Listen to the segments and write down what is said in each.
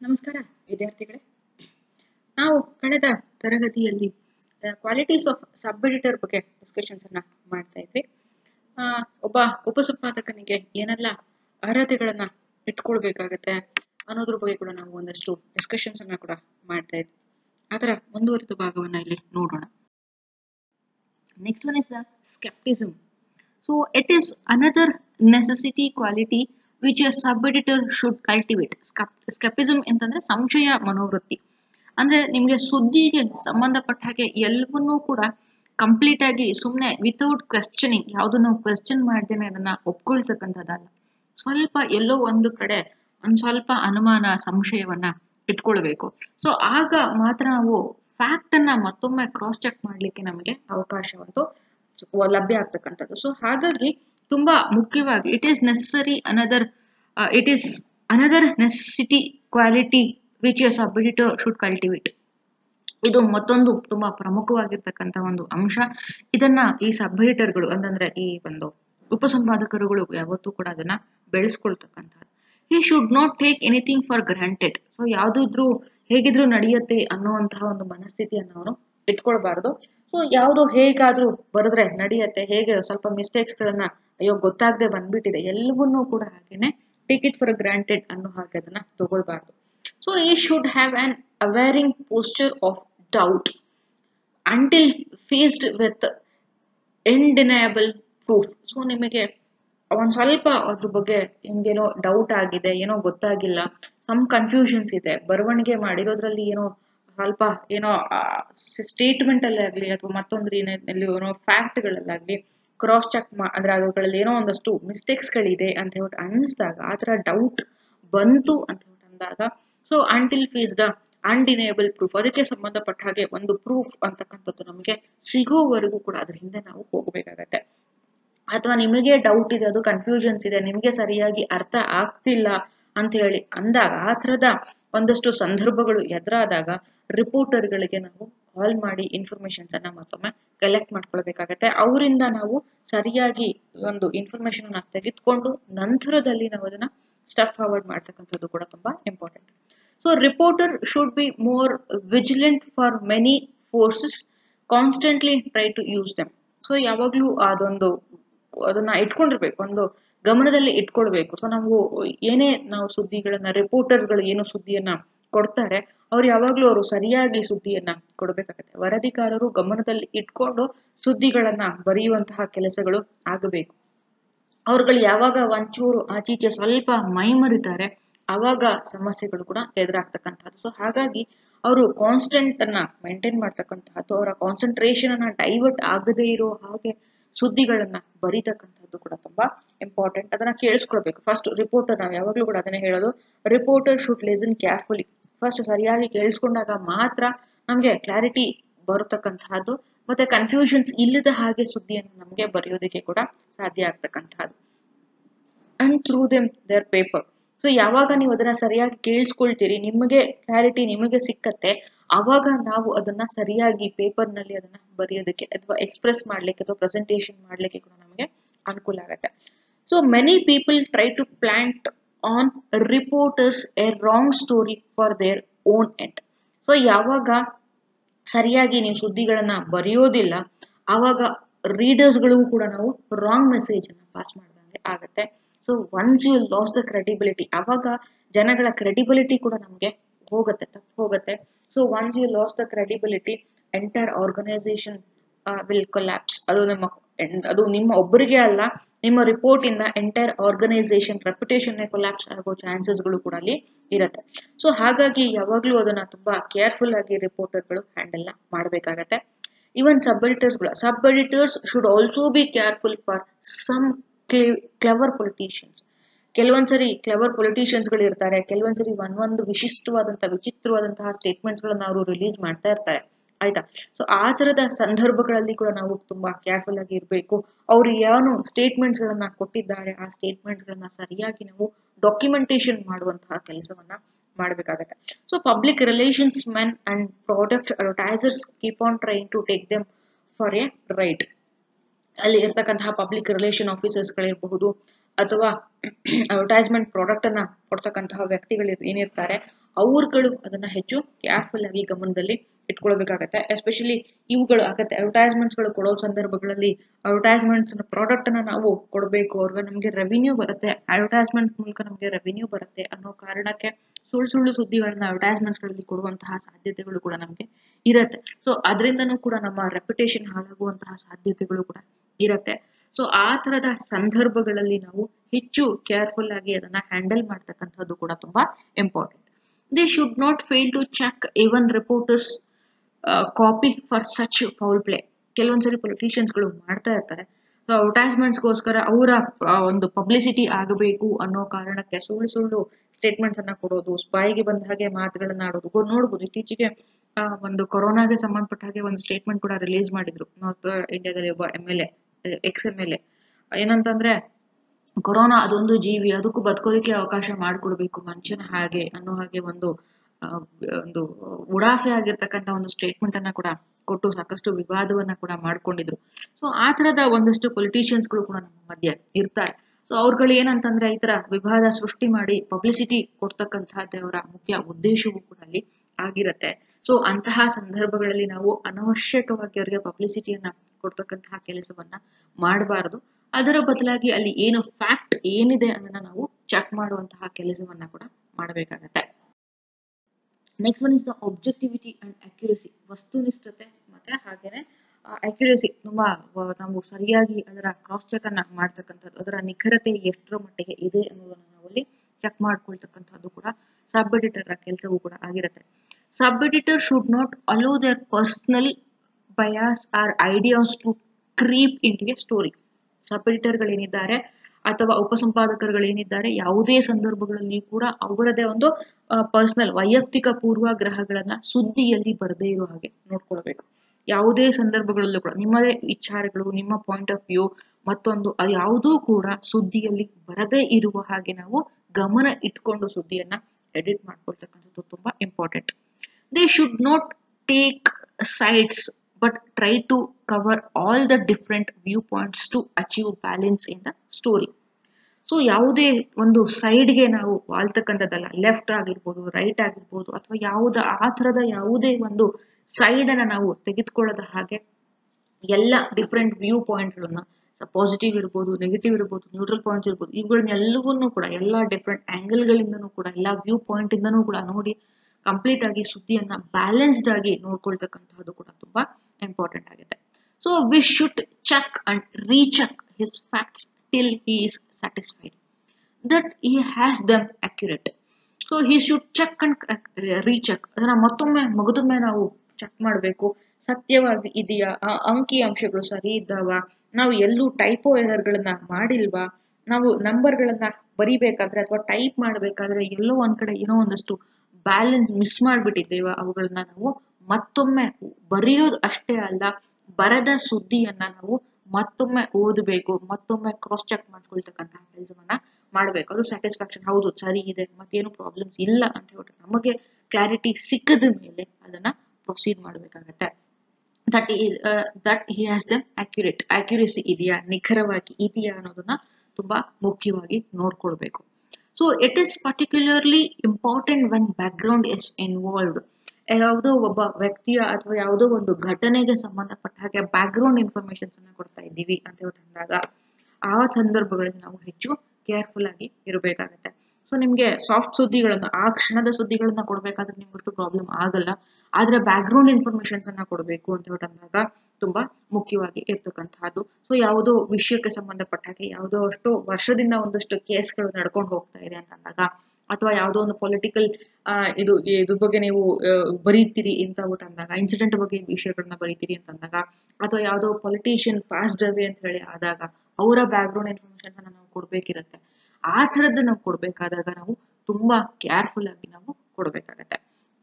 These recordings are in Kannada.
ನಮಸ್ಕಾರ ವಿದ್ಯಾರ್ಥಿಗಳೇ ನಾವು ಕಳೆದ ತರಗತಿಯಲ್ಲಿ ಕ್ವಾಲಿಟೀಸ್ ಆಫ್ ಸಬ್ ಎಡಿಟರ್ ಬಗ್ಗೆ ಡಿಸ್ಕಷನ್ಸ್ ಅನ್ನ ಮಾಡ್ತಾ ಇದ್ವಿ ಆ, ಒಬ್ಬ ಉಪಸಂಪಾದಕನಿಗೆ ಏನೆಲ್ಲ ಅರ್ಹತೆಗಳನ್ನ ಇಟ್ಕೊಳ್ಬೇಕಾಗತ್ತೆ ಅನ್ನೋದ್ರ ಬಗ್ಗೆ ಕೂಡ ನಾವು ಒಂದಷ್ಟು ಡಿಸ್ಕಷನ್ಸ್ ಅನ್ನ ಕೂಡ ಮಾಡ್ತಾ ಇದ್ವಿ ಅದರ ಮುಂದುವರಿದ ಭಾಗವನ್ನ ಇಲ್ಲಿ ನೋಡೋಣ next one is the scepticism So it is another necessity quality which a sub-editor should cultivate. Skep- Skepticism ಅಂತಂದ್ರೆ ಸಂಶಯ ಮನೋವೃತ್ತಿ ಅಂದ್ರೆ ನಿಮ್ಗೆ ಸುದ್ದಿಗೆ ಸಂಬಂಧಪಟ್ಟ ಹಾಗೆ ಎಲ್ಲವನ್ನೂ ಕೂಡ ಕಂಪ್ಲೀಟ್ ಆಗಿ ಸುಮ್ಮನೆ ವಿತೌಟ್ ಕ್ವೆಶ್ಚನಿಂಗ್ ಯಾವುದನ್ನು ಕ್ವೆಶ್ಚನ್ ಮಾಡ್ದೇನೆ ಅದನ್ನ ಒಪ್ಕೊಳ್ತಕ್ಕಂಥದ್ದಲ್ಲ ಸ್ವಲ್ಪ ಎಲ್ಲೋ ಒಂದು ಕಡೆ ಒಂದ್ ಸ್ವಲ್ಪ ಅನುಮಾನ ಸಂಶಯವನ್ನ ಇಟ್ಕೊಳ್ಬೇಕು ಸೊ ಆಗ ಮಾತ್ರ ನಾವು ಫ್ಯಾಕ್ಟ್ ಅನ್ನ ಮತ್ತೊಮ್ಮೆ ಕ್ರಾಸ್ ಚೆಕ್ ಮಾಡ್ಲಿಕ್ಕೆ ನಮಗೆ ಅವಕಾಶವಂತೂ ಲಭ್ಯ ಆಗ್ತಕ್ಕಂಥದ್ದು ಸೊ ಹಾಗಾಗಿ ತುಂಬಾ ಮುಖ್ಯವಾಗಿ it is necessary another it is another necessity quality which a sub editor should cultivate ಇದು ಮತ್ತೊಂದು ತುಂಬಾ ಪ್ರಮುಖವಾಗಿರ್ತಕ್ಕಂಥ ಒಂದು ಅಂಶ ಇದನ್ನ ಈ ಸಬ್ ಎಡಿಟರ್ಗಳು ಅಂತಂದ್ರೆ ಈ ಒಂದು ಉಪಸಂಪಾದಕರುಗಳು ಯಾವತ್ತೂ ಕೂಡ ಅದನ್ನ ಬೆಳೆಸ್ಕೊಳ್ತಕ್ಕಂಥದ್ದು he should not take anything for granted so ಯಾವ್ದಿದ್ರು ಹೇಗಿದ್ರು ನಡೆಯುತ್ತೆ ಅನ್ನುವಂತಹ ಒಂದು ಮನಸ್ಥಿತಿಯನ್ನು ಅವನು ಇಟ್ಕೊಳ್ಬಾರ್ದು ಸೊ ಯಾವುದು ಹೇಗಾದ್ರೂ ಬರೆದ್ರೆ ನಡೆಯುತ್ತೆ ಹೇಗೆ ಸ್ವಲ್ಪ ಮಿಸ್ಟೇಕ್ಸ್ ಗಳನ್ನ ಅಯ್ಯೋ ಗೊತ್ತಾಗದೆ ಬಂದ್ಬಿಟ್ಟಿದೆ ಎಲ್ಲವನ್ನೂ ಕೂಡ ಹಾಗೇನೆ ಟೇಕ್ ಇಟ್ ಫಾರ್ ಗ್ರಾಂಟೆಡ್ ಅನ್ನೋ ಹಾಗೆ ಅದನ್ನ ತಗೊಳ್ಬಾರ್ದು so he should have an unwavering posture of doubt until faced with undeniable proof so ನಿಮಗೆ ಒಂದ್ ಸ್ವಲ್ಪ ಅದ್ರ ಬಗ್ಗೆ ನಿಮ್ಗೇನೋ ಡೌಟ್ ಆಗಿದೆ ಏನೋ ಗೊತ್ತಾಗಿಲ್ಲ ಸಮ್ ಕನ್ಫ್ಯೂಷನ್ಸ್ ಇದೆ ಬರವಣಿಗೆ ಮಾಡಿರೋದ್ರಲ್ಲಿ ಏನೋ ಸ್ವಲ್ಪ ಏನೋ ಸ್ಟೇಟ್ಮೆಂಟ್ ಅಲ್ಲೇ ಆಗ್ಲಿ ಅಥವಾ ಮತ್ತೊಂದು ರೀತಿಯಲ್ಲಿ ಏನೋ ಫ್ಯಾಕ್ಟ್ ಗಳಲ್ಲಾಗ್ಲಿ ಕ್ರಾಸ್ ಚೆಕ್ ಮಾ ಅಂದ್ರೆ ಅವುಗಳಲ್ಲಿ ಏನೋ ಒಂದಷ್ಟು ಮಿಸ್ಟೇಕ್ಸ್ ಗಳಿದೆ ಅಂತ ಹೇಳ್ಬಿಟ್ಟು ಅನಿಸಿದಾಗ ಆ ಥರ ಡೌಟ್ ಬಂತು ಅಂತ ಹೇಳ್ಬಿಟ್ಟು ಅಂದಾಗ so until faces the undeniable proof ಅದಕ್ಕೆ ಸಂಬಂಧಪಟ್ಟ ಹಾಗೆ ಒಂದು ಪ್ರೂಫ್ ಅಂತಕ್ಕಂಥದ್ದು ನಮಗೆ ಸಿಗೋವರೆಗೂ ಕೂಡ ಅದ್ರ ಹಿಂದೆ ನಾವು ಹೋಗಬೇಕಾಗತ್ತೆ ಅಥವಾ ನಿಮಗೆ ಡೌಟ್ ಇದೆ ಅದು ಕನ್ಫ್ಯೂಷನ್ಸ್ ಇದೆ ನಿಮಗೆ ಸರಿಯಾಗಿ ಅರ್ಥ ಆಗ್ತಿಲ್ಲ ಅಂತ ಹೇಳಿ ಅಂದಾಗ ಆ ಥರದ ಒಂದಷ್ಟು ಸಂದರ್ಭಗಳು ಎದುರಾದಾಗ ರಿಪೋರ್ಟರ್ಗಳಿಗೆ ನಾವು ಕಾಲ್ ಮಾಡಿ ಇನ್ಫಾರ್ಮೇಶನ್ಸ್ ಅನ್ನ ಮತ್ತೊಮ್ಮೆ ಕಲೆಕ್ಟ್ ಮಾಡ್ಕೊಳ್ಬೇಕಾಗತ್ತೆ ಅವರಿಂದ ನಾವು ಸರಿಯಾಗಿ ಒಂದು ಇನ್ಫಾರ್ಮೇಶನ್ ಅನ್ನ ತೆಗೆದುಕೊಂಡು ನಂತರದಲ್ಲಿ ನಾವು ಅದನ್ನ ಸ್ಟೆಪ್ ಫಾರ್ವರ್ಡ್ ಮಾಡ್ತಕ್ಕಂಥದ್ದು ಕೂಡ ತುಂಬಾ important so reporter should be more vigilant for many forces constantly try to use them so ಯಾವಾಗ್ಲೂ ಅದೊಂದು ಅದನ್ನ ಇಟ್ಕೊಂಡಿರ್ಬೇಕು ಒಂದು ಗಮನದಲ್ಲಿ ಇಟ್ಕೊಳ್ಬೇಕು ಸೊ ನಾವು ಏನೇ ನಾವು ಸುದ್ದಿಗಳನ್ನ ರಿಪೋರ್ಟರ್ಗಳು ಏನು ಸುದ್ದಿಯನ್ನ ಕೊಡ್ತಾರೆ ಅವ್ರು ಯಾವಾಗ್ಲೂ ಅವರು ಸರಿಯಾಗಿ ಸುದ್ದಿಯನ್ನ ಕೊಡಬೇಕಾಗತ್ತೆ ವರದಿಗಾರರು ಗಮನದಲ್ಲಿ ಇಟ್ಕೊಂಡು ಸುದ್ದಿಗಳನ್ನ ಬರೆಯುವಂತಹ ಕೆಲಸಗಳು ಆಗಬೇಕು ಅವ್ರುಗಳು ಯಾವಾಗ ಒಂಚೂರು ಆಚೀಚೆ ಸ್ವಲ್ಪ ಮೈ ಮರಿತಾರೆ ಅವಾಗ ಸಮಸ್ಯೆಗಳು ಕೂಡ ಎದುರಾಗ್ತಕ್ಕಂಥದ್ದು ಸೊ ಹಾಗಾಗಿ ಅವರು ಕಾನ್ಸ್ಟೆಂಟ್ ಅನ್ನ ಮೇಂಟೈನ್ ಮಾಡ್ತಕ್ಕಂತಹದ್ದು ಅವರ ಕಾನ್ಸಂಟ್ರೇಷನ್ ಅನ್ನ ಡೈವರ್ಟ್ ಆಗದೇ ಇರೋ ಹಾಗೆ ಸುದ್ದಿಗಳನ್ನ ಬರೀತಕ್ಕಂಥದ್ದು ಕೂಡ ತುಂಬಾ ಇಂಪಾರ್ಟೆಂಟ್ ಅದನ್ನ ಕೇಳಿಸ್ಕೊಳ್ಬೇಕು ಫಸ್ಟ್ ರಿಪೋರ್ಟರ್ ನಾವು ಯಾವಾಗ್ಲೂ ಕೂಡ ಅದನ್ನೇ ಹೇಳೋದು reporter should listen carefully first ಸರಿಯಾಗಿ ಕೇಳಿಸ್ಕೊಂಡಾಗ ಮಾತ್ರ ನಮಗೆ ಕ್ಲಾರಿಟಿ ಬರತಕ್ಕಂತಹದ್ದು ಮತ್ತೆ ಕನ್ಫ್ಯೂಷನ್ಸ್ ಇಲ್ಲದ ಹಾಗೆ ಸುದ್ದಿಯನ್ನು ನಮಗೆ ಬರೆಯೋದಕ್ಕೆ ಕೂಡ ಸಾಧ್ಯ ಆಗ್ತಕ್ಕಂತಹದ್ದು and through them their paper so ಯಾವಾಗ ನೀವು ಅದನ್ನ ಸರಿಯಾಗಿ ಕೇಳಿಸ್ಕೊಳ್ತೀರಿ ನಿಮಗೆ ಕ್ಲಾರಿಟಿ ನಿಮಗೆ ಸಿಕ್ಕತ್ತೆ ಅವಾಗ ನಾವು ಅದನ್ನ ಸರಿಯಾಗಿ ಪೇಪರ್ ನಲ್ಲಿ ಅದನ್ನ ಬರೆಯೋದಕ್ಕೆ ಅಥವಾ ಎಕ್ಸ್ಪ್ರೆಸ್ ಮಾಡ್ಲಿಕ್ಕೆ ಅಥವಾ ಪ್ರೆಸೆಂಟೇಷನ್ ಮಾಡ್ಲಿಕ್ಕೆ ಕೂಡ ನಮಗೆ ಅನುಕೂಲ ಆಗತ್ತೆ so many people try to plant on reporters a wrong story for their own end so ಯಾವಾಗ ಸರಿಯಾಗಿ ನೀವು ಸುದ್ದಿಗಳನ್ನ ಬರೆಯೋದಿಲ್ಲ ಆವಾಗ ರೀಡರ್ಸ್ಗಳಿಗೂ ಕೂಡ ನಾವು ರಾಂಗ್ ಮೆಸೇಜ್ ಅನ್ನ ಪಾಸ್ ಮಾಡ್ದಂಗೆ ಆಗತ್ತೆ so once you lose the credibility ಅವಾಗ ಜನಗಳ ಕ್ರೆಡಿಬಿಲಿಟಿ ಕೂಡ ನಮಗೆ ಹೋಗುತ್ತೆ ತಪ್ಪು ಹೋಗುತ್ತೆ so once you lose the credibility entire organisation will collapse ಅದು ನಮ್ಮ ಅದು ನಿಮ್ಮ ಒಬ್ಬರಿಗೆ ಅಲ್ಲ ನಿಮ್ಮ ರಿಪೋರ್ಟ್ ಇಂದ ಎಂಟೈರ್ ಆರ್ಗನೈಸೇಷನ್ ರೆಪ್ಯುಟೇಷನ್ ಕೊಲ್ಯಾಪ್ಸ್ ಆಗೋ ಚಾನ್ಸಸ್ಗಳು ಕೂಡ ಅಲ್ಲಿ ಇರುತ್ತೆ ಸೊ ಹಾಗಾಗಿ ಯಾವಾಗಲೂ ಅದನ್ನ ತುಂಬಾ ಕೇರ್ಫುಲ್ ಆಗಿ ರಿಪೋರ್ಟರ್ಗಳು ಹ್ಯಾಂಡಲ್ ಮಾಡಬೇಕಾಗತ್ತೆ ಈವನ್ ಸಬ್ ಎಡಿಟರ್ಸ್ಗಳು sub editors should also be careful for some clever politicians ಕೆಲವೊಂದ್ಸರಿ ಕ್ಲೆವರ್ ಪೊಲಿಟಿಷಿಯನ್ಸ್ಗಳು ಇರ್ತಾರೆ ಕೆಲವೊಂದ್ಸರಿ ಒಂದೊಂದು ವಿಶಿಷ್ಟವಾದಂತಹ ವಿಚಿತ್ರವಾದಂತಹ ಸ್ಟೇಟ್ಮೆಂಟ್ಸ್ಗಳನ್ನ ಅವರು ರಿಲೀಸ್ ಮಾಡ್ತಾ ಇರ್ತಾರೆ ಆಯ್ತಾ ಸೊ ಆ ತರದ ಸಂದರ್ಭಗಳಲ್ಲಿ ಕೂಡ ನಾವು ತುಂಬಾ ಕೇರ್ಫುಲ್ ಆಗಿ ಇರಬೇಕು ಅವ್ರು ಏನು ಸ್ಟೇಟ್ಮೆಂಟ್ಸ್ ಗಳನ್ನ ಕೊಟ್ಟಿದ್ದಾರೆ ಆ ಸ್ಟೇಟ್ಮೆಂಟ್ಸ್ ಗಳನ್ನ ಸರಿಯಾಗಿ ನಾವು ಡಾಕ್ಯುಮೆಂಟೇಶನ್ ಮಾಡುವಂತಹ ಕೆಲಸವನ್ನ ಮಾಡಬೇಕಾಗತ್ತೆ so public relations men and product advertisers keep on trying to take them for a ride ಅಲ್ಲಿ ಇರ್ತಕ್ಕಂತಹ ಪಬ್ಲಿಕ್ ರಿಲೇಷನ್ ಆಫೀಸರ್ಸ್ಗಳಿರಬಹುದು ಅಥವಾ ಅಡ್ವರ್ಟೈಸ್ಮೆಂಟ್ ಪ್ರಾಡಕ್ಟ್ ಅನ್ನ ಕೊಡ್ತಕ್ಕಂತಹ ವ್ಯಕ್ತಿಗಳು ಏನಿರ್ತಾರೆ ಅವ್ರುಗಳು ಅದನ್ನ ಹೆಚ್ಚು ಕೇರ್ಫುಲ್ ಆಗಿ ಗಮನದಲ್ಲಿ ಇಟ್ಕೊಳ್ಬೇಕಾಗತ್ತೆ ಎಸ್ಪೆಷಲಿ ಇವುಗಳು ಆಗತ್ತೆ ಅಡ್ವರ್ಟೈಸ್ಮೆಂಟ್ಸ್ಗಳು ಕೊಡೋ ಸಂದರ್ಭಗಳಲ್ಲಿ ಅಡ್ವರ್ಟೈಸ್ಮೆಂಟ್ಸ್ ಪ್ರಾಡಕ್ಟ್ ಅನ್ನ ನಾವು ಕೊಡಬೇಕು ಅವ್ರಿಗೆ ನಮಗೆ ರೆವಿನ್ಯೂ ಬರುತ್ತೆ ಅಡ್ವರ್ಟೈಸ್ಮೆಂಟ್ ಮೂಲಕ ನಮಗೆ ರೆವಿನ್ಯೂ ಬರುತ್ತೆ ಅನ್ನೋ ಕಾರಣಕ್ಕೆ ಸುಳ್ಳು ಸುಳ್ಳು ಸುದ್ದಿಗಳನ್ನ ಅಡ್ವರ್ಟೈಸ್ಮೆಂಟ್ಸ್ಗಳಲ್ಲಿ ಕೊಡುವಂತಹ ಸಾಧ್ಯತೆಗಳು ಕೂಡ ನಮಗೆ ಇರುತ್ತೆ ಸೊ ಅದರಿಂದನೂ ಕೂಡ ನಮ್ಮ ರೆಪ್ಯುಟೇಷನ್ ಹಾಳಾಗುವಂತಹ ಸಾಧ್ಯತೆಗಳು ಕೂಡ ಇರುತ್ತೆ ಸೊ ಆ ತರದ ಸಂದರ್ಭಗಳಲ್ಲಿ ನಾವು ಹೆಚ್ಚು ಕೇರ್ಫುಲ್ ಆಗಿ ಅದನ್ನ ಹ್ಯಾಂಡಲ್ ಮಾಡ್ತಕ್ಕಂಥದ್ದು ಕೂಡ ತುಂಬಾ important they should not fail to check even reporters copy for such foul play ಕೆಲವೊಂದ್ಸರಿ ಪೊಲಿಟಿಷಿಯನ್ಸ್ಗಳು ಮಾಡ್ತಾ ಇರ್ತಾರೆ ಸೊ ಅಡ್ವರ್ಟೈಸ್ಮೆಂಟ್ಸ್ಗೋಸ್ಕರ ಅವರ ಒಂದು ಪಬ್ಲಿಸಿಟಿ ಆಗಬೇಕು ಅನ್ನೋ ಕಾರಣಕ್ಕೆ ಸುಳ್ಳು ಸುಳ್ಳು ಸ್ಟೇಟ್ಮೆಂಟ್ಸ್ ಅನ್ನ ಕೊಡೋದು ಬಾಯಿಗೆ ಬಂದ ಹಾಗೆ ಮಾತುಗಳನ್ನ ಆಡೋದು ಗೊ- ನೋಡ್ಬೋದು ಇತ್ತೀಚೆಗೆ ಆ, ಒಂದು ಕೊರೋನಾಗೆ ಸಂಬಂಧಪಟ್ಟ ಹಾಗೆ ಒಂದು ಸ್ಟೇಟ್ಮೆಂಟ್ ಕೂಡ ರಿಲೀಸ್ ಮಾಡಿದ್ರು ನಾರ್ತ್ ಇಂಡಿಯಾದಲ್ಲಿ ಒಬ್ಬ M L A ex M L A ಏನಂತಂದ್ರೆ ಕೊರೋನಾ ಅದೊಂದು ಜೀವಿ ಅದಕ್ಕೂ ಬದುಕೋದಕ್ಕೆ ಅವಕಾಶ ಮಾಡಿಕೊಡ್ಬೇಕು ಮನುಷ್ಯನ ಹಾಗೆ ಅನ್ನೋ ಹಾಗೆ ಒಂದು ಆ, ಒಂದು ಉಡಾಫೆ ಆಗಿರ್ತಕ್ಕಂಥ ಒಂದು ಸ್ಟೇಟ್ಮೆಂಟ್ ಅನ್ನ ಕೂಡ ಕೊಟ್ಟು ಸಾಕಷ್ಟು ವಿವಾದವನ್ನ ಕೂಡ ಮಾಡ್ಕೊಂಡಿದ್ರು ಸೊ ಆ ತರದ ಒಂದಷ್ಟು ಪೊಲಿಟಿಷಿಯನ್ಸ್ಗಳು ಕೂಡ ನಮ್ಮ ಮಧ್ಯೆ ಇರ್ತಾರೆ ಸೊ ಅವ್ರುಗಳು ಏನಂತಂದ್ರೆ ಈ ತರ ವಿವಾದ ಸೃಷ್ಟಿ ಮಾಡಿ ಪಬ್ಲಿಸಿಟಿ ಕೊಡ್ತಕ್ಕಂತಹದ್ದೇ ಅವರ ಮುಖ್ಯ ಉದ್ದೇಶವೂ ಕೂಡ ಅಲ್ಲಿ ಆಗಿರತ್ತೆ ಸೊ ಅಂತಹ ಸಂದರ್ಭಗಳಲ್ಲಿ ನಾವು ಅನವಶ್ಯಕವಾಗಿ ಅವರಿಗೆ ಪಬ್ಲಿಸಿಟಿಯನ್ನ ಕೊಡ್ತಕ್ಕಂತಹ ಕೆಲಸವನ್ನ ಮಾಡಬಾರದು ಅದರ ಬದಲಾಗಿ ಅಲ್ಲಿ ಏನು ಫ್ಯಾಕ್ಟ್ ಏನಿದೆ ಅದನ್ನ ನಾವು ಚೆಕ್ ಮಾಡುವಂತಹ ಕೆಲಸವನ್ನ ಕೂಡ ಮಾಡಬೇಕಾಗತ್ತೆ next one is the objectivity and accuracy ವಸ್ತುನಿಷ್ಠತೆ ಮತ್ತೆ ಹಾಗೇನೆ ಅಕ್ಯುರಸಿ ತುಂಬಾ ವ- ನಾವು ಸರಿಯಾಗಿ ಅದರ ಕ್ರಾಸ್ ಚೆಕ್ ಅನ್ನ ಮಾಡ್ತಕ್ಕಂಥದ್ದು ಅದರ ನಿಖರತೆ ಎಷ್ಟರ ಮಟ್ಟಿಗೆ ಇದೆ ಅನ್ನೋದನ್ನ ನಾವು ಅಲ್ಲಿ ಚೆಕ್ ಮಾಡ್ಕೊಳ್ತಕ್ಕಂಥದ್ದು ಕೂಡ ಸಬ್ ಎಡಿಟರ್ ಕೆಲಸವೂ ಕೂಡ ಆಗಿರುತ್ತೆ sub editor should not allow their personal bias or ideas to creep in a story sub ಎಡಿಟರ್ಗಳೇನಿದ್ದಾರೆ ಅಥವಾ ಉಪಸಂಪಾದಕರುಗಳೇನಿದ್ದಾರೆ ಯಾವುದೇ ಸಂದರ್ಭಗಳಲ್ಲಿ ಕೂಡ ಅವರದೇ ಒಂದು ಪರ್ಸನಲ್ ವೈಯಕ್ತಿಕ ಪೂರ್ವಾಗ್ರಹಗಳನ್ನ ಸುದ್ದಿಯಲ್ಲಿ ಬರದೇ ಇರೋ ಹಾಗೆ ನೋಡ್ಕೊಳ್ಬೇಕು ಯಾವುದೇ ಸಂದರ್ಭಗಳಲ್ಲೂ ಕೂಡ ನಿಮ್ಮದೇ ವಿಚಾರಗಳು ನಿಮ್ಮ ಪಾಯಿಂಟ್ ಆಫ್ ವ್ಯೂ ಮತ್ತೊಂದು ಅದು ಯಾವುದೂ ಕೂಡ ಸುದ್ದಿಯಲ್ಲಿ ಬರದೇ ಇರುವ ಹಾಗೆ ನಾವು ಗಮನ ಇಟ್ಕೊಂಡು ಸುದ್ದಿಯನ್ನ ಎಡಿಟ್ ಮಾಡ್ಕೊಳ್ತಕ್ಕಂಥದ್ದು ತುಂಬಾ important they should not take sides but try to cover all the different view points to achieve balance in the story so ಯಾವುದೇ ಒಂದು ಸೈಡ್ಗೆ ನಾವು ವಾಲ್ತಕ್ಕಂಥದ್ದಲ್ಲ ಲೆಫ್ಟ್ ಆಗಿರ್ಬೋದು ರೈಟ್ ಆಗಿರ್ಬೋದು ಅಥವಾ ಯಾವುದ ಆ ಥರದ ಯಾವುದೇ ಒಂದು ಸೈಡ್ ಅನ್ನ ನಾವು ತೆಗೆದುಕೊಳ್ಳದ ಹಾಗೆ ಎಲ್ಲ ಡಿಫ್ರೆಂಟ್ ವ್ಯೂ ಪಾಯಿಂಟ್ಗಳನ್ನ ಪಾಸಿಟಿವ್ ಇರ್ಬೋದು ನೆಗೆಟಿವ್ ಇರ್ಬೋದು ನ್ಯೂಟ್ರಲ್ ಪಾಯಿಂಟ್ಸ್ ಇರ್ಬೋದು ಇವುಗಳನ್ನೆಲ್ಲವನ್ನೂ ಕೂಡ ಎಲ್ಲ ಡಿಫ್ರೆಂಟ್ ಆಂಗಲ್ಗಳಿಂದನೂ ಕೂಡ ಎಲ್ಲ ವ್ಯೂ ಪಾಯಿಂಟ್ ಇಂದನೂ ಕೂಡ ನೋಡಿ ಕಂಪ್ಲೀಟ್ ಆಗಿ ಸುದ್ದಿಯನ್ನ ಬ್ಯಾಲೆನ್ಸ್ಡ್ ಆಗಿ ನೋಡ್ಕೊಳ್ತಕ್ಕಂತಹದ್ದು ಕೂಡ ತುಂಬಾ ಇಂಪಾರ್ಟೆಂಟ್ ಆಗಿದೆ so we should check and recheck his facts till he is satisfied that he has them accurate so he should check and recheck ಅದನ್ನ ಮತ್ತೊಮ್ಮೆ ಮಗದೊಮ್ಮೆ ನಾವು ಚೆಕ್ ಮಾಡಬೇಕು ಸತ್ಯವಾಗಿ ಇದೆಯಾ ಆ ಅಂಕಿ ಅಂಶಗಳು ಸರಿ ಇದ್ದಾವ ನಾವು ಎಲ್ಲೂ ಟೈಪೋ ಎರರ್ಗಳನ್ನ ಮಾಡಿಲ್ವಾ ನಾವು ನಂಬರ್ಗಳನ್ನ ಬರಿಬೇಕಾದ್ರೆ ಅಥವಾ ಟೈಪ್ ಮಾಡಬೇಕಾದ್ರೆ ಎಲ್ಲೋ ಒಂದ್ ಕಡೆ ಏನೋ ಒಂದಷ್ಟು ಬ್ಯಾಲೆನ್ಸ್ ಮಿಸ್ ಮಾಡ್ಬಿಟ್ಟಿದ್ದೇವ ಅವುಗಳನ್ನ ನಾವು ಮತ್ತೊಮ್ಮೆ ಬರೆಯೋದು ಅಷ್ಟೇ ಅಲ್ಲ ಬರದ ಸುದ್ದಿಯನ್ನ ನಾವು ಮತ್ತೊಮ್ಮೆ ಓದಬೇಕು ಮತ್ತೊಮ್ಮೆ ಕ್ರಾಸ್ ಚೆಕ್ ಮಾಡ್ಕೊಳ್ತಕ್ಕಂತಹ ಕೆಲಸವನ್ನ ಮಾಡಬೇಕು ಅದು ಸ್ಯಾಟಿಸ್ಫ್ಯಾಕ್ಷನ್ ಹೌದು ಸರಿ ಇದೆ ಮತ್ತೇನು ಪ್ರಾಬ್ಲಮ್ಸ್ ಇಲ್ಲ ಅಂತ ಹೇಳ್ಬಿಟ್ಟು ನಮಗೆ ಕ್ಲಾರಿಟಿ ಸಿಕ್ಕದ ಮೇಲೆ ಅದನ್ನ ಪ್ರೊಸೀಡ್ ಮಾಡಬೇಕಾಗತ್ತೆ that that he has them accurate accuracy ಇದೆಯಾ ನಿಖರವಾಗಿ ಇದೆಯಾ ಅನ್ನೋದನ್ನ ತುಂಬಾ ಮುಖ್ಯವಾಗಿ ನೋಡ್ಕೊಳ್ಬೇಕು so it is particularly important when background is involved ಯಾವುದೋ ಒಬ್ಬ ವ್ಯಕ್ತಿಯ ಅಥವಾ ಯಾವುದೋ ಒಂದು ಘಟನೆಗೆ ಸಂಬಂಧಪಟ್ಟ ಹಾಗೆ ಬ್ಯಾಕ್ಗ್ರೌಂಡ್ ಇನ್ಫಾರ್ಮೇಶನ್ಸ್ ಅನ್ನ ಕೊಡ್ತಾ ಇದ್ದೀವಿ ಅಂತ ಹೇಳ್ಕೊಂಡಾಗ ಆ ಸಂದರ್ಭಗಳಲ್ಲಿ ನಾವು ಹೆಚ್ಚು ಕೇರ್ಫುಲ್ ಆಗಿ ಇರಬೇಕಾಗತ್ತೆ ಸೊ ನಿಮ್ಗೆ ಸಾಫ್ಟ್ ಸುದ್ದಿಗಳನ್ನ ಆ ಕ್ಷಣದ ಸುದ್ದಿಗಳನ್ನ ಕೊಡ್ಬೇಕಾದ್ರೆ ನಿಮ್ಗೆ ಅಷ್ಟು ಪ್ರಾಬ್ಲಮ್ ಆಗಲ್ಲ ಆದ್ರೆ ಬ್ಯಾಕ್ಗ್ರೌಂಡ್ ಇನ್ಫಾರ್ಮೇಶನ್ಸ್ ಅನ್ನ ಕೊಡಬೇಕು ಅಂತ ಹೇಳ್ಕೊಂಡಾಗ ತುಂಬಾ ಮುಖ್ಯವಾಗಿ ಇರ್ತಕ್ಕಂತಹದ್ದು ಸೊ ಯಾವುದೋ ವಿಷಯಕ್ಕೆ ಸಂಬಂಧಪಟ್ಟ ಹಾಗೆ ಯಾವುದೋ ಅಷ್ಟು ವರ್ಷದಿಂದ ಒಂದಷ್ಟು ಕೇಸ್ಗಳು ನಡ್ಕೊಂಡು ಹೋಗ್ತಾ ಇದೆ ಅಂತ ಅಂದಾಗ ಅಥವಾ ಯಾವುದೋ ಒಂದು ಪೊಲಿಟಿಕಲ್ ಇದು ಇದ್ರ ಬಗ್ಗೆ ನೀವು ಆ, ಬರೀತೀರಿ ಅಂತ ಬಿಟ್ಟು ಅಂದಾಗ ಇನ್ಸಿಡೆಂಟ್ ಬಗ್ಗೆ ವಿಷಯಗಳನ್ನ ಬರೀತೀರಿ ಅಂತ ಅಂದಾಗ ಅಥವಾ ಯಾವುದೋ ಪೊಲಿಟಿಷಿಯನ್ ಪಾಸ್ಡ್ ಅವೇ ಅಂತ ಹೇಳಿ ಆದಾಗ ಅವರ ಬ್ಯಾಕ್ಗ್ರೌಂಡ್ ಇನ್ಫಾರ್ಮೇಶನ್ಸ್ ಅನ್ನ ನಾವು ಕೊಡ್ಬೇಕಿರತ್ತೆ ಆ ಥರದ್ದು ನಾವು ಕೊಡ್ಬೇಕಾದಾಗ ನಾವು ತುಂಬಾ ಕೇರ್ಫುಲ್ ಆಗಿ ನಾವು ಕೊಡ್ಬೇಕಾಗತ್ತೆ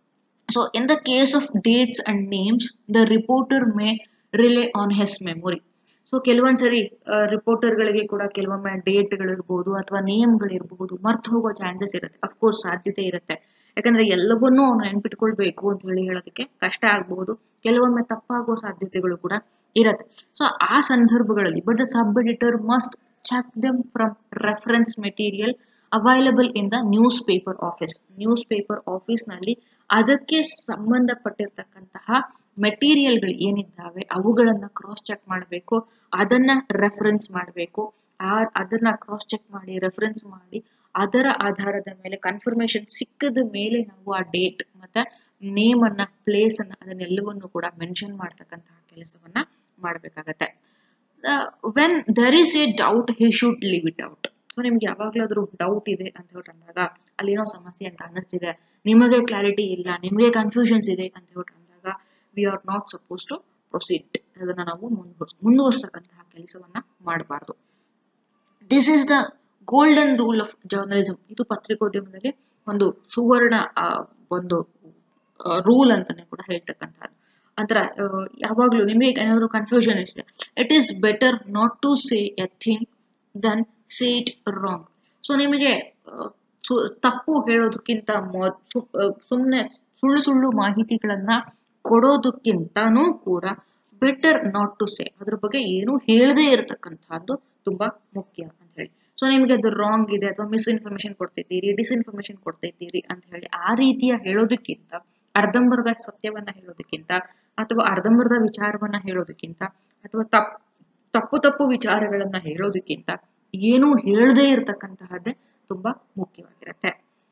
so in the case of dates and names the reporter may rely on his memory so ಕೆಲವೊಂದ್ಸರಿ ರಿಪೋರ್ಟರ್ಗಳಿಗೆ ಕೂಡ ಕೆಲವೊಮ್ಮೆ ಡೇಟ್ಗಳಿರ್ಬೋದು ಅಥವಾ ನೇಮ್ಗಳಿರ್ಬೋದು ಮರ್ತು ಹೋಗೋ ಚಾನ್ಸಸ್ ಇರುತ್ತೆ ಅಫ್ಕೋರ್ಸ್ ಸಾಧ್ಯತೆ ಇರುತ್ತೆ ಯಾಕಂದ್ರೆ ಎಲ್ಲವನ್ನೂ ಅವ್ನು ನೆನ್ಪಿಟ್ಕೊಳ್ಬೇಕು ಅಂತ ಹೇಳಿ ಹೇಳೋದಕ್ಕೆ ಕಷ್ಟ ಆಗ್ಬಹುದು ಕೆಲವೊಮ್ಮೆ ತಪ್ಪಾಗೋ ಸಾಧ್ಯತೆಗಳು ಕೂಡ ಇರುತ್ತೆ ಸೊ ಆ ಸಂದರ್ಭಗಳಲ್ಲಿ but the sub editor must check them from reference material available in the newspaper office newspaper ಆಫೀಸ್ನಲ್ಲಿ ಅದಕ್ಕೆ ಸಂಬಂಧಪಟ್ಟಿರ್ತಕ್ಕಂತಹ ಮೆಟೀರಿಯಲ್ಗಳು ಏನಿದ್ದಾವೆ ಅವುಗಳನ್ನ ಕ್ರಾಸ್ ಚೆಕ್ ಮಾಡಬೇಕು ಅದನ್ನ ರೆಫರೆನ್ಸ್ ಮಾಡಬೇಕು ಆ ಅದನ್ನ ಕ್ರಾಸ್ ಚೆಕ್ ಮಾಡಿ ರೆಫರೆನ್ಸ್ ಮಾಡಿ ಅದರ ಆಧಾರದ ಮೇಲೆ ಕನ್ಫರ್ಮೇಶನ್ ಸಿಕ್ಕದ ಮೇಲೆ ನಾವು ಆ ಡೇಟ್ ಮತ್ತೆ ನೇಮ್ ಅನ್ನ ಪ್ಲೇಸ್ ಅನ್ನ ಅದನ್ನೆಲ್ಲವನ್ನು ಕೂಡ ಮೆನ್ಷನ್ ಮಾಡ್ತಕ್ಕಂತಹ ಕೆಲಸವನ್ನ ಮಾಡಬೇಕಾಗತ್ತೆ when there is a doubt he should leave it out so ನಿಮ್ಗೆ ಯಾವಾಗ್ಲಾದ್ರೂ ಡೌಟ್ ಇದೆ ಅಂತ ಹೇಳಿ ಅಂದಾಗ ಅಲ್ಲೇನೋ ಸಮಸ್ಯೆ ಅಂತ ಅನ್ನಿಸ್ತಿದೆ ನಿಮಗೆ ಕ್ಲಾರಿಟಿ ಇಲ್ಲ ನಿಮಗೆ ಕನ್ಫ್ಯೂಷನ್ಸ್ ಇದೆ ಅಂತ ಹೇಳಿ ಅಂದಾಗ we are not suppose to proceed ಅದನ್ನ ನಾವು ಮುಂದುವರ್ಸ್ ಮುಂದುವರ್ಸತಕ್ಕಂತಹ ಕೆಲಸವನ್ನ ಮಾಡಬಾರ್ದು this is the golden rule of journalism ಇದು ಪತ್ರಿಕೋದ್ಯಮದಲ್ಲಿ ಒಂದು ಸುವರ್ಣ ಆ, ಒಂದು ರೂಲ್ ಅಂತಾನೆ ಕೂಡ ಹೇಳ್ತಕ್ಕಂಥದ್ದು ಅಂತರ ಯಾವಾಗಲೂ ನಿಮಗೆ ಏನಾದರೂ ಕನ್ಫ್ಯೂಷನ್ ಇದೆ it is better not to say a thing than say it wrong so ನಿಮಗೆ ಆ, ಸು- ತಪ್ಪು ಹೇಳೋದಕ್ಕಿಂತ ಸುಮ್ಮನೆ ಸುಳ್ಳು ಸುಳ್ಳು ಮಾಹಿತಿಗಳನ್ನ ಕೊಡೋದಕ್ಕಿಂತನೂ ಕೂಡ ಬೆಟರ್ ನಾಟ್ ಟು ಸೇ ಅದ್ರ ಬಗ್ಗೆ ಏನು ಹೇಳದೇ ಇರತಕ್ಕಂಥದ್ದು ತುಂಬಾ ಮುಖ್ಯ ಅಂತ ಹೇಳಿ ಸೊ ನಿಮಗೆ ಅದು ರಾಂಗ್ ಇದೆ ಅಥವಾ ಮಿಸ್ಇನ್ಫಾರ್ಮೇಶನ್ ಕೊಡ್ತಿದ್ದೀರಿ ಡಿಸ್ಇನ್ಫಾರ್ಮೇಶನ್ ಕೊಡ್ತಿದ್ದೀರಿ ಅಂತ ಹೇಳಿ ಆ ರೀತಿಯ ಹೇಳೋದಕ್ಕಿಂತ ಅರ್ಧಂಬರ್ಧ ಸತ್ಯವನ್ನ ಹೇಳೋದಕ್ಕಿಂತ ಅಥವಾ ಅರ್ಧಂಬರ್ಧ ವಿಚಾರವನ್ನ ಹೇಳೋದಕ್ಕಿಂತ ಅಥವಾ ತಪ್ಪು ತಪ್ಪು ತಪ್ಪು ವಿಚಾರಗಳನ್ನ ಹೇಳೋದಕ್ಕಿಂತ ಏನೂ ಹೇಳದೇ ಇರತಕ್ಕಂತಹದ್ದೇ ತುಂಬಾ ಮುಖ್ಯವಾಗಿರುತ್ತೆ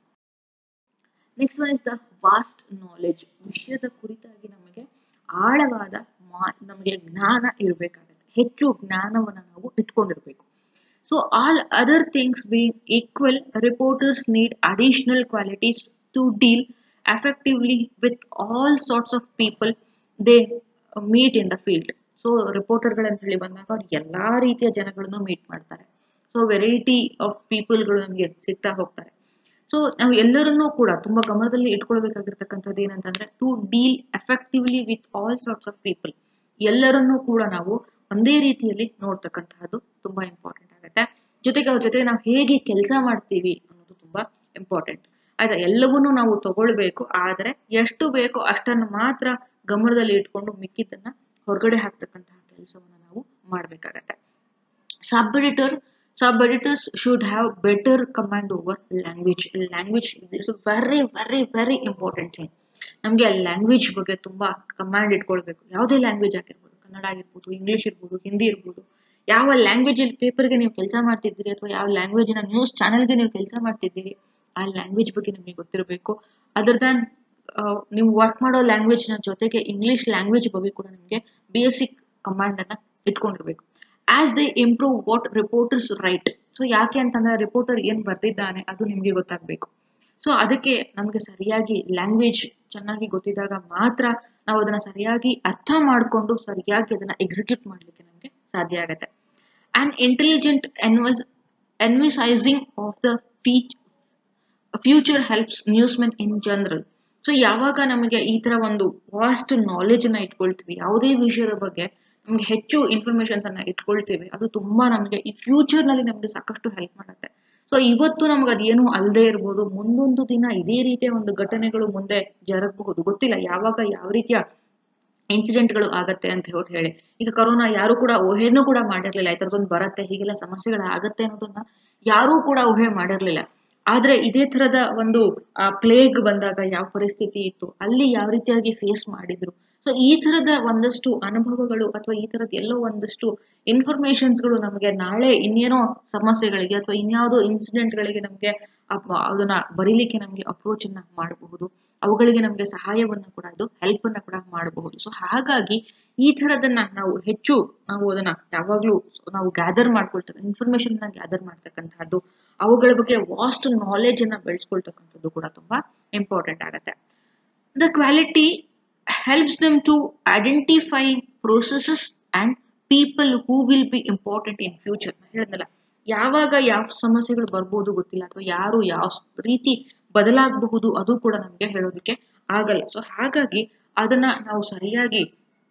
next one is the vast knowledge ವಿಷಯದ ಕುರಿತಾಗಿ ನಮಗೆ ಆಳವಾದ ಮಾ ನಮಗೆ ಜ್ಞಾನ ಇರಬೇಕಾಗುತ್ತೆ ಹೆಚ್ಚು ಜ್ಞಾನವನ್ನು ನಾವು ಇಟ್ಕೊಂಡಿರ್ಬೇಕು so all other things being equal reporters need additional qualities to deal effectively with all sorts of people they meet in the field so ರಿಪೋರ್ಟರ್ಗಳಂತ ಹೇಳಿ ಬಂದಾಗ ಅವ್ರು ಎಲ್ಲಾ ರೀತಿಯ ಜನಗಳನ್ನು ಮೀಟ್ ಮಾಡ್ತಾರೆ ಸೊ ವೆರೈಟಿ ಆಫ್ ಪೀಪಲ್ಗಳು ನಮಗೆ ಸಿಗ್ತಾ ಹೋಗ್ತಾರೆ ಸೊ ನಾವು ಎಲ್ಲರನ್ನೂ ಕೂಡ ತುಂಬಾ ಗಮನದಲ್ಲಿ ಇಟ್ಕೊಳ್ಬೇಕಾಗಿರ್ತಕ್ಕಂಥದ್ದು ಏನಂತಂದ್ರೆ to deal effectively with all sorts of people ಎಲ್ಲರನ್ನೂ ಕೂಡ ನಾವು ಒಂದೇ ರೀತಿಯಲ್ಲಿ ನೋಡ್ತಕ್ಕಂತಹದ್ದು ತುಂಬಾ ಇಂಪಾರ್ಟೆಂಟ್ ಆಗುತ್ತೆ ಜೊತೆಗೆ ಅವ್ರ ಜೊತೆ ನಾವು ಹೇಗೆ ಕೆಲಸ ಮಾಡ್ತೀವಿ ಅನ್ನೋದು ತುಂಬಾ ಇಂಪಾರ್ಟೆಂಟ್ ಆಯ್ತಾ ಎಲ್ಲವನ್ನೂ ನಾವು ತಗೊಳ್ಬೇಕು ಆದರೆ ಎಷ್ಟು ಬೇಕೋ ಅಷ್ಟನ್ನು ಮಾತ್ರ ಗಮನದಲ್ಲಿ ಇಟ್ಕೊಂಡು ಮಿಕ್ಕಿದ್ದನ್ನ ಹೊರಗಡೆ ಹಾಕ್ತಕ್ಕಂತಹ ಕೆಲಸವನ್ನ ನಾವು ಮಾಡ್ಬೇಕಾಗತ್ತೆ sub editor sub editors should have better command over language language it's very very very important thing ನಮಗೆ ಲ್ಯಾಂಗ್ವೇಜ್ ಬಗ್ಗೆ ತುಂಬಾ ಕಮಾಂಡ್ ಇಟ್ಕೊಳ್ಬೇಕು ಯಾವುದೇ ಲ್ಯಾಂಗ್ವೇಜ್ ಆಗಿರ್ಬೋದು ಕನ್ನಡ ಆಗಿರ್ಬೋದು ಇಂಗ್ಲಿಷ್ ಇರ್ಬೋದು ಹಿಂದಿ ಇರ್ಬೋದು ಯಾವ ಲ್ಯಾಂಗ್ವೇಜ್ ಅಲ್ಲಿ ಪೇಪರ್ಗೆ ನೀವು ಕೆಲಸ ಮಾಡ್ತಿದ್ದೀರಿ ಅಥವಾ ಯಾವ ಲ್ಯಾಂಗ್ವೇಜಿನ ನ್ಯೂಸ್ ಚಾನೆಲ್ಗೆ ನೀವು ಕೆಲಸ ಮಾಡ್ತಿದ್ದೀರಿ ಆ ಲ್ಯಾಂಗ್ವೇಜ್ ಬಗ್ಗೆ ನಿಮಗೆ ಗೊತ್ತಿರಬೇಕು ಅದರ್ ದ್ಯಾನ್ ನೀವು ವರ್ಕ್ ಮಾಡೋ ಲ್ಯಾಂಗ್ವೇಜ್ನ ಜೊತೆಗೆ ಇಂಗ್ಲಿಷ್ ಲ್ಯಾಂಗ್ವೇಜ್ ಬಗ್ಗೆ ಕೂಡ ನಿಮಗೆ ಬೇಸಿಕ್ ಕಮಾಂಡ್ ಅನ್ನ ಇಟ್ಕೊಂಡಿರ್ಬೇಕು as they improve what reporters write so ಯಾಕೆ ಅಂತಂದ್ರೆ ರಿಪೋರ್ಟರ್ ಏನ್ ಬರ್ದಿದ್ದಾನೆ ಅದು ನಿಮಗೆ ಗೊತ್ತಾಗಬೇಕು ಸೊ ಅದಕ್ಕೆ ನಮಗೆ ಸರಿಯಾಗಿ ಲ್ಯಾಂಗ್ವೇಜ್ ಚೆನ್ನಾಗಿ ಗೊತ್ತಿದ್ದಾಗ ಮಾತ್ರ ನಾವು ಅದನ್ನ ಸರಿಯಾಗಿ ಅರ್ಥ ಮಾಡಿಕೊಂಡು ಸರಿಯಾಗಿ ಅದನ್ನ ಎಕ್ಸಿಕ್ಯೂಟ್ ಮಾಡಲಿಕ್ಕೆ ನಮಗೆ ಸಾಧ್ಯ ಆಗುತ್ತೆ ಆ್ಯಂಡ್ ಇಂಟೆಲಿಜೆಂಟ್ ಎನ್ವಸ್ ಎನ್ವಿಸೈಸಿಂಗ್ ಆಫ್ ದ ಫೀಚ್ future helps newsmen in general so ಯಾವಾಗ ನಮಗೆ ಈ ತರ ಒಂದು ವಾಸ್ಟ್ ನಾಲೆಜ್ ಅನ್ನ ಇಟ್ಕೊಳ್ತೀವಿ ಯಾವುದೇ ವಿಷಯದ ಬಗ್ಗೆ ನಮ್ಗೆ ಹೆಚ್ಚು ಇನ್ಫಾರ್ಮೇಶನ್ಸ್ ಅನ್ನ ಇಟ್ಕೊಳ್ತೀವಿ ಅದು ತುಂಬಾ ನಮಗೆ ಈ ಫ್ಯೂಚರ್ ನಲ್ಲಿ ನಮಗೆ ಸಾಕಷ್ಟು ಹೆಲ್ಪ್ ಮಾಡುತ್ತೆ ಸೊ ಇವತ್ತು ನಮ್ಗೆ ಅದೇನು ಅಲ್ಲದೆ ಇರ್ಬೋದು ಮುಂದೊಂದು ದಿನ ಇದೇ ರೀತಿಯ ಒಂದು ಘಟನೆಗಳು ಮುಂದೆ ಜರಗಬಹುದು ಗೊತ್ತಿಲ್ಲ ಯಾವಾಗ ಯಾವ ರೀತಿಯ ಇನ್ಸಿಡೆಂಟ್ಗಳು ಆಗತ್ತೆ ಅಂತ ಹೇಳಿ ಹೇಳಿ ಈಗ ಕರೋನಾ ಯಾರು ಕೂಡ ಊಹೆನೂ ಕೂಡ ಮಾಡಿರ್ಲಿಲ್ಲ ಈ ಥರದೊಂದು ಬರತ್ತೆ ಹೀಗೆಲ್ಲ ಸಮಸ್ಯೆಗಳು ಆಗತ್ತೆ ಅನ್ನೋದನ್ನ ಯಾರೂ ಕೂಡ ಊಹೆ ಮಾಡಿರ್ಲಿಲ್ಲ ಆದ್ರೆ ಇದೇ ತರದ ಒಂದು ಪ್ಲೇಗ್ ಬಂದಾಗ ಯಾವ ಪರಿಸ್ಥಿತಿ ಇತ್ತು ಅಲ್ಲಿ ಯಾವ ರೀತಿಯಾಗಿ ಫೇಸ್ ಮಾಡಿದ್ರು ಸೊ ಈ ತರದ ಒಂದಷ್ಟು ಅನುಭವಗಳು ಅಥವಾ ಈ ತರದ ಎಲ್ಲೋ ಒಂದಷ್ಟು ಇನ್ಫಾರ್ಮೇಶನ್ಸ್ಗಳು ನಮಗೆ ನಾಳೆ ಇನ್ನೇನೋ ಸಮಸ್ಯೆಗಳಿಗೆ ಅಥವಾ ಇನ್ಯಾವುದೋ ಇನ್ಸಿಡೆಂಟ್ಗಳಿಗೆ ನಮಗೆ ಅದನ್ನ ಬರೀಲಿಕ್ಕೆ ನಮಗೆ ಅಪ್ರೋಚ್ ಅನ್ನ ಮಾಡಬಹುದು ಅವುಗಳಿಗೆ ನಮಗೆ ಸಹಾಯವನ್ನ ಕೂಡ ಇದು ಹೆಲ್ಪ್ ಅನ್ನ ಕೂಡ ಮಾಡಬಹುದು ಸೊ ಹಾಗಾಗಿ ಈ ಥರದನ್ನ ನಾವು ಹೆಚ್ಚು ನಾವು ಅದನ್ನ ಯಾವಾಗ್ಲೂ ನಾವು ಗ್ಯಾದರ್ ಮಾಡ್ಕೊಳ್ತಕ್ಕ ಇನ್ಫಾರ್ಮೇಶನ್ ನ ಗ್ಯಾದರ್ ಮಾಡ್ತಕ್ಕಂಥದ್ದು ಅವುಗಳ ಬಗ್ಗೆ ವಾಸ್ಟ್ ನಾಲೆಜ್ ಅನ್ನ ಬೆಳೆಸ್ಕೊಳ್ತಕ್ಕಂಥದ್ದು ಕೂಡ ತುಂಬಾ ಇಂಪಾರ್ಟೆಂಟ್ ಆಗುತ್ತೆ the quality helps them to identify processes and people who will be important in future ಹೇಳಿದ್ನಲ್ಲ ಯಾವಾಗ ಯಾವ ಸಮಸ್ಯೆಗಳು ಬರ್ಬೋದು ಗೊತ್ತಿಲ್ಲ ಅಥವಾ ಯಾರು ಯಾವ ರೀತಿ ಬದಲಾಗಬಹುದು ಅದು ಕೂಡ ನಮಗೆ ಹೇಳೋದಕ್ಕೆ ಆಗಲ್ಲ ಸೊ ಹಾಗಾಗಿ ಅದನ್ನ ನಾವು ಸರಿಯಾಗಿ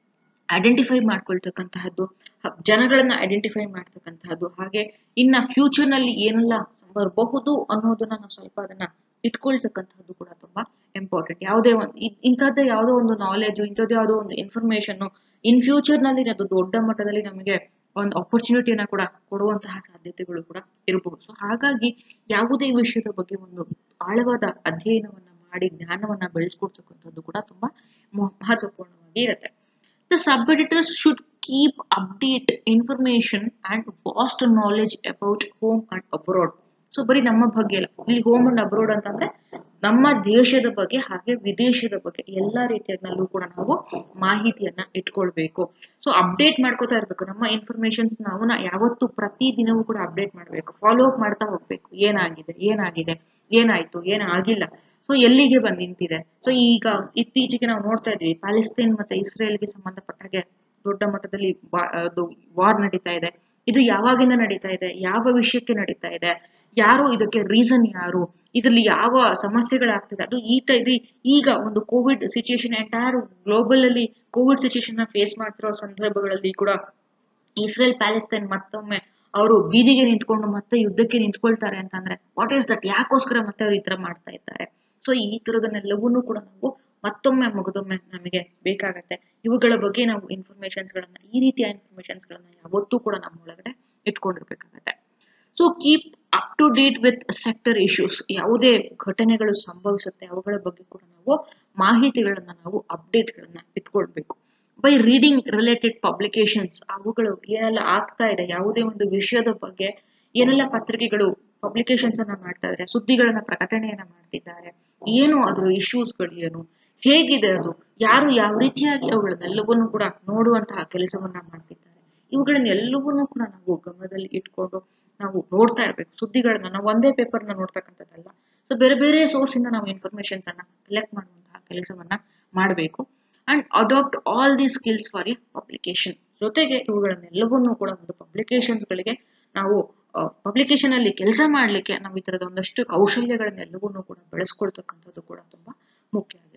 ಐಡೆಂಟಿಫೈ ಮಾಡ್ಕೊಳ್ತಕ್ಕಂತಹದ್ದು ಜನಗಳನ್ನ ಐಡೆಂಟಿಫೈ ಮಾಡ್ತಕ್ಕಂತಹದ್ದು ಹಾಗೆ ಇನ್ನ ಫ್ಯೂಚರ್ ನಲ್ಲಿ ಏನೆಲ್ಲ ಬರಬಹುದು ಅನ್ನೋದನ್ನ ನಾವು ಸ್ವಲ್ಪ ಅದನ್ನ ಇಟ್ಕೊಳ್ತಕ್ಕಂಥದ್ದು ಕೂಡ ತುಂಬಾ ಇಂಪಾರ್ಟೆಂಟ್ ಯಾವುದೇ ಒಂದು ಇಂಥದ್ದೇ ಯಾವುದೋ ಒಂದು ನಾಲೆಜ್ ಇಂಥದ್ದು ಯಾವುದೋ ಒಂದು ಇನ್ಫಾರ್ಮೇಶನ್ ಇನ್ ಫ್ಯೂಚರ್ ನಲ್ಲಿ ಅದು ದೊಡ್ಡ ಮಟ್ಟದಲ್ಲಿ ನಮಗೆ ಒಂದು ಆಪರ್ಚುನಿಟಿಯನ್ನ ಕೂಡ ಕೊಡುವಂತಹ ಸಾಧ್ಯತೆಗಳು ಕೂಡ ಇರಬಹುದು ಸೊ ಹಾಗಾಗಿ ಯಾವುದೇ ವಿಷಯದ ಬಗ್ಗೆ ಒಂದು ಆಳವಾದ ಅಧ್ಯಯನವನ್ನ ಮಾಡಿ ಜ್ಞಾನವನ್ನ ಬೆಳೆಸ್ಕೊಡ್ತಕ್ಕಂಥದ್ದು ಕೂಡ ತುಂಬಾ ಮಹ- ಮಹತ್ವಪೂರ್ಣವಾಗಿ ಇರುತ್ತೆ the sub editors should keep update information and vast knowledge about home and abroad so ಬರೀ ನಮ್ಮ ಬಗ್ಗೆ ಅಲ್ಲ ಇಲ್ಲಿ ಹೋಮ್ ಅಂಡ್ ಅಬ್ರೋಡ್ ಅಂತಂದ್ರೆ ನಮ್ಮ ದೇಶದ ಬಗ್ಗೆ ಹಾಗೆ ವಿದೇಶದ ಬಗ್ಗೆ ಎಲ್ಲಾ ರೀತಿಯಲ್ಲೂ ಕೂಡ ನಾವು ಮಾಹಿತಿಯನ್ನ ಇಟ್ಕೊಳ್ಬೇಕು ಸೊ ಅಪ್ಡೇಟ್ ಮಾಡ್ಕೋತಾ ಇರ್ಬೇಕು ನಮ್ಮ ಇನ್ಫಾರ್ಮೇಶನ್ಸ್ ನಾವು ಯಾವತ್ತು ಪ್ರತಿ ದಿನವೂ ಕೂಡ ಅಪ್ಡೇಟ್ ಮಾಡಬೇಕು ಫಾಲೋ ಅಪ್ ಮಾಡ್ತಾ ಹೋಗ್ಬೇಕು ಏನಾಗಿದೆ ಏನಾಗಿದೆ ಏನಾಯ್ತು ಏನಾಗಿಲ್ಲ ಸೊ ಎಲ್ಲಿಗೆ ಬಂದ್ ನಿಂತಿದೆ ಸೊ ಈಗ ಇತ್ತೀಚೆಗೆ ನಾವು ನೋಡ್ತಾ ಇದ್ವಿ ಪ್ಯಾಲೆಸ್ತೈನ್ ಮತ್ತೆ ಇಸ್ರೇಲ್ಗೆ ಸಂಬಂಧಪಟ್ಟ ಹಾಗೆ ದೊಡ್ಡ ಮಟ್ಟದಲ್ಲಿ ವಾರ್ ನಡೀತಾ ಇದೆ ಇದು ಯಾವಾಗಿಂದ ನಡೀತಾ ಇದೆ ಯಾವ ವಿಷಯಕ್ಕೆ ನಡೀತಾ ಇದೆ ಯಾರು ಇದಕ್ಕೆ ರೀಸನ್ ಯಾರು ಇದರಲ್ಲಿ ಯಾವ ಸಮಸ್ಯೆಗಳಾಗ್ತಿದೆ ಅದು ಈ ಟೈಮ್ ಈಗ ಒಂದು ಕೋವಿಡ್ ಸಿಚುಯೇಷನ್ ಎಂಟೈರ್ ಗ್ಲೋಬಲ್ ಅಲ್ಲಿ ಕೋವಿಡ್ ಸಿಚುಯೇಷನ್ ನ ಫೇಸ್ ಮಾಡ್ತಿರೋ ಸಂದರ್ಭಗಳಲ್ಲಿ ಕೂಡ ಇಸ್ರೇಲ್ ಪ್ಯಾಲೆಸ್ತೈನ್ ಮತ್ತೊಮ್ಮೆ ಅವರು ಬೀದಿಗೆ ನಿಂತ್ಕೊಂಡು ಮತ್ತೆ ಯುದ್ಧಕ್ಕೆ ನಿಂತ್ಕೊಳ್ತಾರೆ ಅಂತಂದ್ರೆ ವಾಟ್ ಈಸ್ ದಟ್ ಯಾಕೋಸ್ಕರ ಮತ್ತೆ ಅವ್ರು ಈ ತರ ಮಾಡ್ತಾ ಇದ್ದಾರೆ ಸೊ ಈ ತರದನ್ನೆಲ್ಲವನ್ನೂ ಕೂಡ ನಾವು ಮತ್ತೊಮ್ಮೆ ಮುಗಿದೊಮ್ಮೆ ನಮಗೆ ಬೇಕಾಗತ್ತೆ ಇವುಗಳ ಬಗ್ಗೆ ನಾವು ಇನ್ಫಾರ್ಮೇಶನ್ಸ್ ಗಳನ್ನ ಈ ರೀತಿಯ ಇನ್ಫಾರ್ಮೇಶನ್ಸ್ ಗಳನ್ನ ಯಾವತ್ತೂ ಕೂಡ ನಮ್ಮ ಒಳಗಡೆ ಇಟ್ಕೊಂಡಿರ್ಬೇಕಾಗತ್ತೆ so keep up to date with sector issues ಯಾವುದೇ ಘಟನೆಗಳು ಸಂಭವಿಸುತ್ತೆ ಅವುಗಳ ಬಗ್ಗೆ ಕೂಡ ನಾವು ಮಾಹಿತಿಗಳನ್ನ ನಾವು ಅಪ್ಡೇಟ್ಗಳನ್ನ ಇಟ್ಕೊಳ್ಬೇಕು ಬೈ ರೀಡಿಂಗ್ ರಿಲೇಟೆಡ್ ಪಬ್ಲಿಕೇಶನ್ಸ್ ಅವುಗಳು ಏನೆಲ್ಲ ಆಗ್ತಾ ಇದೆ ಯಾವುದೇ ಒಂದು ವಿಷಯದ ಬಗ್ಗೆ ಏನೆಲ್ಲ ಪತ್ರಿಕೆಗಳು ಪಬ್ಲಿಕೇಶನ್ಸ್ ಅನ್ನ ಮಾಡ್ತಾ ಇದ್ದಾರೆ ಸುದ್ದಿಗಳನ್ನ ಪ್ರಕಟಣೆಯನ್ನ ಮಾಡ್ತಿದ್ದಾರೆ ಏನು ಅದರ ಇಶ್ಯೂಸ್ಗಳು ಏನು ಹೇಗಿದೆ ಅದು ಯಾರು ಯಾವ ರೀತಿಯಾಗಿ ಅವುಗಳನ್ನೆಲ್ಲವನ್ನೂ ಕೂಡ ನೋಡುವಂತಹ ಕೆಲಸವನ್ನ ಮಾಡ್ತಿದ್ದಾರೆ ಇವುಗಳನ್ನೆಲ್ಲವನ್ನೂ ಕೂಡ ನಾವು ಗಮನದಲ್ಲಿ ಇಟ್ಕೊಂಡು ನಾವು ನೋಡ್ತಾ ಇರ್ಬೇಕು ಸುದ್ದಿಗಳನ್ನ ನಾವು ಒಂದೇ ಪೇಪರ್ನ ನೋಡ್ತಕ್ಕಂಥದ್ದಲ್ಲ ಸೊ ಬೇರೆ ಬೇರೆ ಸೋರ್ಸ್ ಇಂದ ನಾವು ಇನ್ಫಾರ್ಮೇಶನ್ಸ್ ಅನ್ನ ಕಲೆಕ್ಟ್ ಮಾಡುವಂತಹ ಕೆಲಸವನ್ನ ಮಾಡಬೇಕು and adapt all the skills for a publication ಜೊತೆಗೆ ಇವುಗಳನ್ನೆಲ್ಲವನ್ನೂ ಕೂಡ ಒಂದು ಪಬ್ಲಿಕೇಶನ್ಸ್ ಗಳಿಗೆ ನಾವು ಪಬ್ಲಿಕೇಶನ್ ಅಲ್ಲಿ ಕೆಲಸ ಮಾಡ್ಲಿಕ್ಕೆ ನಾವು ಈ ತರದ ಒಂದಷ್ಟು ಕೌಶಲ್ಯಗಳನ್ನೆಲ್ಲವನ್ನೂ ಕೂಡ ಬೆಳೆಸ್ಕೊಳ್ತಕ್ಕಂಥದ್ದು ಕೂಡ ತುಂಬಾ ಮುಖ್ಯ